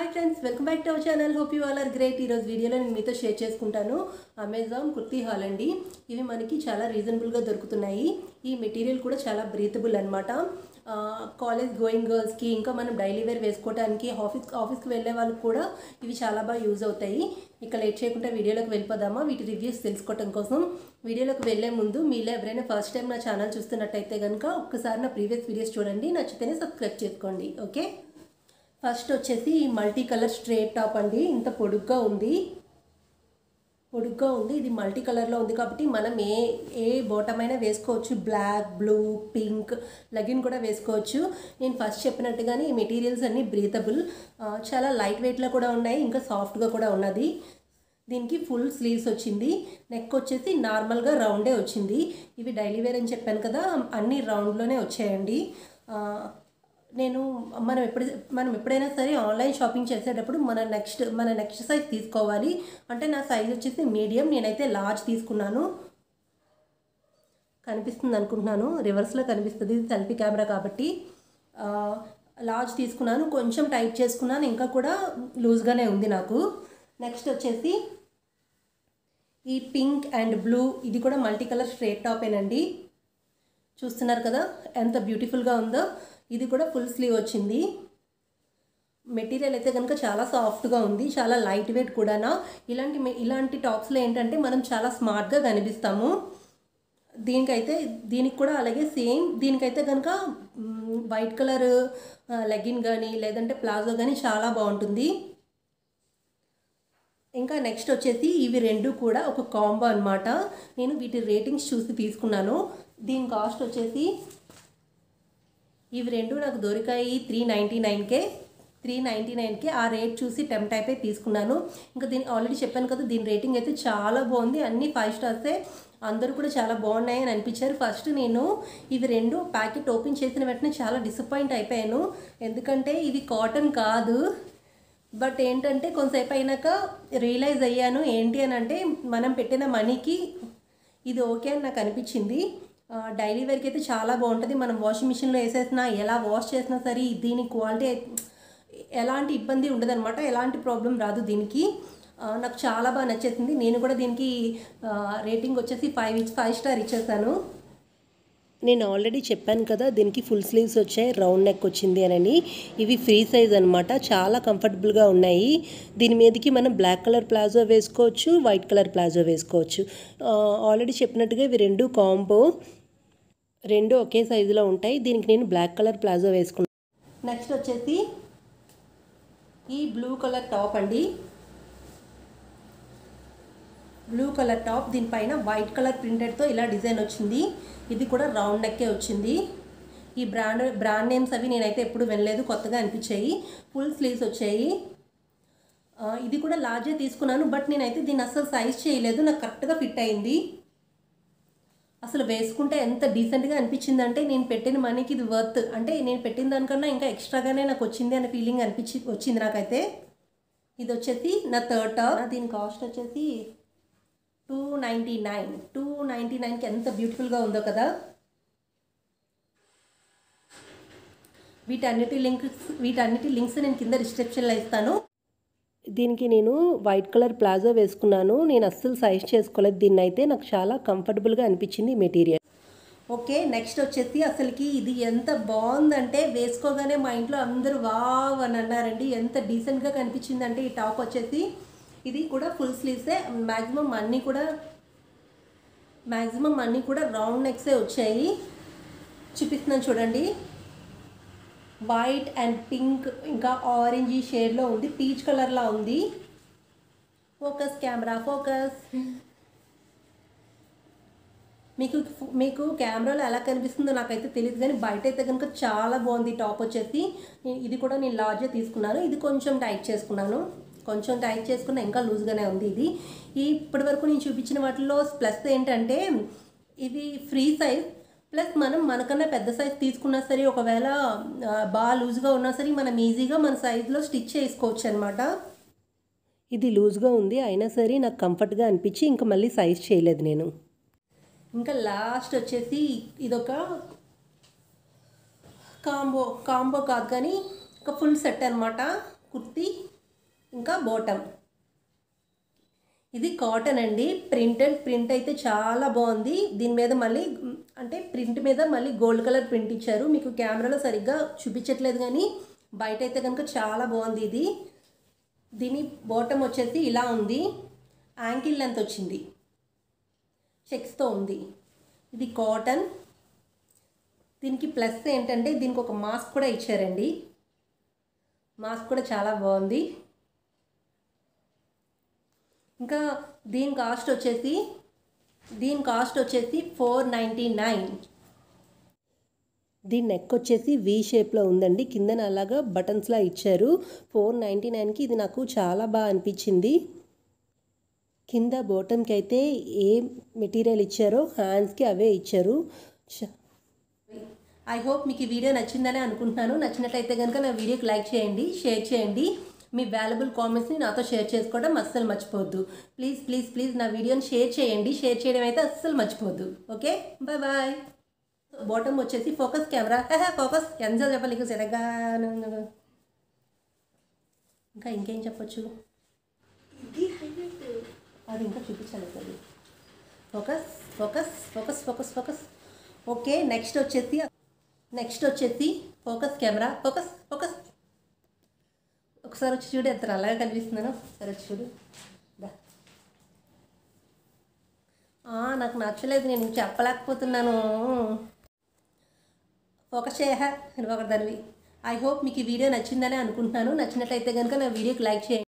Friends welcome back to our channel hope you all are great ఈరోజు వీడియోలో నేను మీతో షేర్ చేసుకుంటాను అమెజాన్ కుర్తీ హాల్ అండి ఇవి మనకి చాలా రీజనబుల్గా దొరుకుతున్నాయి ఈ మెటీరియల్ కూడా చాలా బ్రీతబుల్ అనమాట కాలేజ్ గోయింగ్ గర్ల్స్కి ఇంకా మనం డైలీ వేర్ వేసుకోవడానికి ఆఫీస్ ఆఫీస్కి వెళ్ళే వాళ్ళకి కూడా ఇవి చాలా బాగా యూజ్ అవుతాయి ఇక లేట్ చేయకుండా వీడియోలోకి వెళ్ళిపోదామా వీటి రివ్యూస్ తెలుసుకోవడం కోసం వీడియోలోకి వెళ్ళే ముందు మీలో ఎవరైనా ఫస్ట్ టైం నా ఛానల్ చూస్తున్నట్టయితే కనుక ఒక్కసారి నా ప్రీవియస్ వీడియోస్ చూడండి నచ్చితేనే సబ్స్క్రైబ్ చేసుకోండి ఓకే ఫస్ట్ వచ్చేసి ఈ మల్టీ కలర్ స్ట్రేట్ టాప్ అండి ఇంత పొడుగ్గా ఉంది పొడుగ్గా ఉంది ఇది మల్టీ కలర్లో ఉంది కాబట్టి మనం ఏ ఏ బాటమ్ అయినా వేసుకోవచ్చు బ్లాక్ బ్లూ పింక్ లెగిన్ కూడా వేసుకోవచ్చు నేను ఫస్ట్ చెప్పినట్టుగానే ఈ మెటీరియల్స్ అన్నీ బ్రీతబుల్ చాలా లైట్ వెయిట్లో కూడా ఉన్నాయి ఇంకా సాఫ్ట్గా కూడా ఉన్నది దీనికి ఫుల్ స్లీవ్స్ వచ్చింది నెక్ వచ్చేసి నార్మల్గా రౌండే వచ్చింది ఇవి డైలీ వేర్ అని చెప్పాను కదా అన్ని రౌండ్లోనే వచ్చాయండి ఆ, నేను మనం ఎప్పుడు మనం ఎప్పుడైనా సరే ఆన్లైన్ షాపింగ్ చేసేటప్పుడు మన నెక్స్ట్ మన నెక్స్ట్ సైజ్ తీసుకోవాలి అంటే నా సైజ్ వచ్చేసి మీడియం నేనైతే లార్జ్ తీసుకున్నాను కనిపిస్తుంది అనుకుంటున్నాను రివర్స్లో కనిపిస్తుంది ఇది సెల్ఫీ కెమెరా కాబట్టి ఆ, లార్జ్ తీసుకున్నాను కొంచెం టైట్ చేసుకున్నాను ఇంకా కూడా లూజ్గానే ఉంది నాకు నెక్స్ట్ వచ్చేసి ఈ పింక్ అండ్ బ్లూ ఇది కూడా మల్టీ కలర్ స్ట్రేట్ టాపేనండి చూస్తున్నారు కదా ఎంత బ్యూటిఫుల్గా ఉందో ఇది కూడా ఫుల్ స్లీవ్ వచ్చింది మెటీరియల్ అయితే కనుక చాలా సాఫ్ట్గా ఉంది చాలా లైట్ వెయిట్ కూడానా ఇలాంటి మె- ఇలాంటి టాప్స్లో ఏంటంటే మనం చాలా స్మార్ట్గా కనిపిస్తాము దీనికైతే దీనికి కూడా అలాగే సేమ్ దీనికైతే కనుక వైట్ కలర్ లెగిన్ కానీ లేదంటే ప్లాజో కానీ చాలా బాగుంటుంది ఇంకా నెక్స్ట్ వచ్చేసి ఇవి రెండు కూడా ఒక కాంబో అన్నమాట నేను వీటి రేటింగ్స్ చూసి తీసుకున్నాను దీని కాస్ట్ వచ్చేసి ఇవి రెండు నాకు దొరికాయి త్రీ నైంటీ నైన్కే త్రీ నైంటీ నైన్కి ఆ రేట్ చూసి టెంప్ట్ అయిపోయి తీసుకున్నాను ఇంకా దీని ఆల్రెడీ చెప్పాను కదా దీని రేటింగ్ అయితే చాలా బాగుంది అన్ని ఫైవ్ స్టార్సే అందరూ కూడా చాలా బాగున్నాయి అని అనిపించారు ఫస్ట్ నేను ఇవి రెండు ప్యాకెట్ ఓపెన్ చేసిన వెంటనే చాలా డిసప్పాయింట్ అయిపోయాను ఎందుకంటే ఇది కాటన్ కాదు బట్ ఏంటంటే కొంతసేపు అయినాక రియలైజ్ అయ్యాను ఏంటి అని అంటే మనం పెట్టిన మనీకి ఇది ఓకే అని నాకు అనిపించింది ఆ, డైలీ వేర్కి అయితే చాలా బాగుంటుంది మనం వాషింగ్ మిషన్లో వేసేసినా ఎలా వాష్ చేసినా సరే దీని క్వాలిటీ ఎలాంటి ఇబ్బంది ఉండదన్నమాట ఎలాంటి ప్రాబ్లం రాదు దీనికి ఆ, నాకు చాలా బాగా నచ్చేసింది నేను కూడా దీనికి ఆ, రేటింగ్ వచ్చేసి ఫైవ్ ఇచ్ ఫైవ్ స్టార్ ఇచ్చేసాను నేను ఆల్రెడీ చెప్పాను కదా దీనికి ఫుల్ స్లీవ్స్ వచ్చాయి రౌండ్ నెక్ వచ్చింది అని ఇవి ఫ్రీ సైజ్ అనమాట చాలా కంఫర్టబుల్గా ఉన్నాయి దీని మీదకి మనం బ్లాక్ కలర్ ప్లాజో వేసుకోవచ్చు వైట్ కలర్ ప్లాజో వేసుకోవచ్చు ఆ, ఆల్రెడీ చెప్పినట్టుగా ఇవి రెండు కాంబో రెండు ఒకే సైజులో ఉంటాయి దీనికి నేను బ్లాక్ కలర్ ప్లాజో వేసుకున్నాను నెక్స్ట్ వచ్చేసి ఈ బ్లూ కలర్ టాప్ అండి బ్లూ కలర్ టాప్ దీనిపైన వైట్ కలర్ ప్రింటెడ్తో ఇలా డిజైన్ వచ్చింది ఇది కూడా రౌండ్ నెక్కే వచ్చింది ఈ బ్రాండ్ బ్రాండ్ నేమ్స్ అవి నేనైతే ఎప్పుడు వినలేదు కొత్తగా అనిపించాయి ఫుల్ స్లీవ్స్ వచ్చాయి ఆ, ఇది కూడా లార్జే తీసుకున్నాను బట్ నేనైతే దీన్ని అసలు సైజ్ చేయలేదు నాకు కరెక్ట్గా ఫిట్ అయింది అసలు వేసుకుంటే ఎంత డీసెంట్గా అనిపించింది అంటే నేను పెట్టిన మనీకి ఇది వర్త్ అంటే నేను పెట్టిన దానికన్నా ఇంకా ఎక్స్ట్రాగానే నాకు వచ్చింది అనే ఫీలింగ్ అనిపించి వచ్చింది నాకైతే ఇది వచ్చేసి నా థర్డ్ టాప్ దీని కాస్ట్ వచ్చేసి two ninety nine two ninety నైన్కి ఎంత బ్యూటిఫుల్గా ఉందో కదా వీటన్నిటి లింక్స్ వీటన్నిటి లింక్స్ నేను కింద డిస్క్రిప్షన్లో ఇస్తాను దీనికి నేను వైట్ కలర్ ప్లాజో వేసుకున్నాను నేను అస్సలు సైజ్ చేసుకోలేదు దీన్ని అయితే నాకు చాలా కంఫర్టబుల్గా అనిపించింది ఈ మెటీరియల్ ఓకే నెక్స్ట్ వచ్చేసి అసలుకి ఇది ఎంత బాగుందంటే వేసుకోగానే మా ఇంట్లో అందరూ వావ్ అని అన్నారండి ఎంత డీసెంట్గా కనిపించిందంటే ఈ టాప్ వచ్చేసి ఇది కూడా ఫుల్ స్లీవ్సే మ్యాక్సిమం అన్నీ కూడా మ్యాక్సిమం అన్నీ కూడా రౌండ్ నెక్సే వచ్చాయి చూపిస్తున్నాను చూడండి వైట్ అండ్ పింక్ ఇంకా ఆరెంజ్ షేడ్లో ఉంది పీచ్ కలర్లా ఉంది ఫోకస్ కెమెరా ఫోకస్ మీకు మీకు కెమెరాలో ఎలా కనిపిస్తుందో నాకైతే తెలియదు కానీ బయట అయితే కనుక చాలా బాగుంది టాప్ వచ్చేసి నేను- ఇది కూడా నేను లార్జే తీసుకున్నాను ఇది కొంచెం టైట్ చేసుకున్నాను కొంచెం టైట్ చేసుకున్న ఇంకా లూజ్గానే ఉంది ఇది ఈ ఇప్పటి వరకు నేను చూపించిన వాటిలో ప్లస్ ఏంటంటే ఇది ఫ్రీ సైజ్ ప్లస్ మనం మనకన్నా పెద్ద సైజ్ తీసుకున్నా సరే ఒకవేళ ఆ, బాగా లూజ్గా ఉన్నా సరే మనం ఈజీగా మన సైజులో స్టిచ్ చేసుకోవచ్చు అనమాట ఇది లూజ్గా ఉంది అయినా సరే నాకు కంఫర్ట్గా అనిపించి ఇంకా మళ్ళీ సైజ్ చేయలేదు నేను ఇంకా లాస్ట్ వచ్చేసి ఇదొక కాంబో కాంబో కాదు కానీ ఒక ఫుల్ సెట్ అనమాట కుర్తీ ఇంకా బాటమ్ ఇది కాటన్ అండి ప్రింటెడ్ ప్రింట్ అయితే చాలా బాగుంది దీని మీద మళ్ళీ మ్, అంటే ప్రింట్ మీద మళ్ళీ గోల్డ్ కలర్ ప్రింట్ ఇచ్చారు మీకు కెమెరాలో సరిగ్గా చూపించట్లేదు కానీ బయట అయితే కనుక చాలా బాగుంది ఇది దీని బాటమ్ వచ్చేసి ఇలా ఉంది యాంకిల్ లెంత్ వచ్చింది చెక్స్తో ఉంది ఇది కాటన్ దీనికి ప్లస్ ఏంటంటే దీనికి ఒక మాస్క్ కూడా ఇచ్చారండి మాస్క్ కూడా చాలా బాగుంది ఇంకా దీని కాస్ట్ వచ్చేసి దీని కాస్ట్ వచ్చేసి ఫోర్ నైంటీ నైన్ దీని నెక్ వచ్చేసి వి షేప్లో ఉందండి కిందన అలాగా బటన్స్లా ఇచ్చారు ఫోర్ నైంటీ నైన్కి ఇది నాకు చాలా బాగా అనిపించింది కింద బాటమ్కి అయితే ఏ మెటీరియల్ ఇచ్చారో హ్యాండ్స్కి అవే ఇచ్చారు ఐ హోప్ మీకు ఈ వీడియో నచ్చిందని అనుకుంటున్నాను నచ్చినట్లయితే కనుక నా వీడియోకి లైక్ చేయండి షేర్ చేయండి మీ వాల్యుబుల్ కామెంట్స్ని నాతో షేర్ చేసుకోవడం అస్సలు మర్చిపోవద్దు ప్లీజ్ ప్లీజ్ ప్లీజ్ నా వీడియోని షేర్ చేయండి షేర్ చేయడం అయితే అస్సలు మర్చిపోవద్దు ఓకే బాయ్ బాయ్ బాటమ్ వచ్చేసి ఫోకస్ కెమెరా ఫోకస్ ఎంత చెప్పాలి ఇక సరిగ్గా ఇంకా ఇంకేం చెప్పొచ్చు అది ఇంకా చూపించాలి అది focus focus focus focus focus okay next వచ్చేసి నెక్స్ట్ వచ్చేసి ఫోకస్ కెమెరా ఫోకస్ ఫోకస్ ఒకసారి వచ్చి చూడు ఎంత అలాగే కనిపిస్తున్నాను సరే వచ్చి చూడు దా. ఆ, నాకు నచ్చలేదు నేను చెప్పలేకపోతున్నాను ఫోకస్ చేయ ఒకటి దానివి ఐ హోప్ మీకు ఈ వీడియో నచ్చిందని అనుకుంటున్నాను నచ్చినట్లయితే కనుక నా వీడియోకి లైక్ చేయండి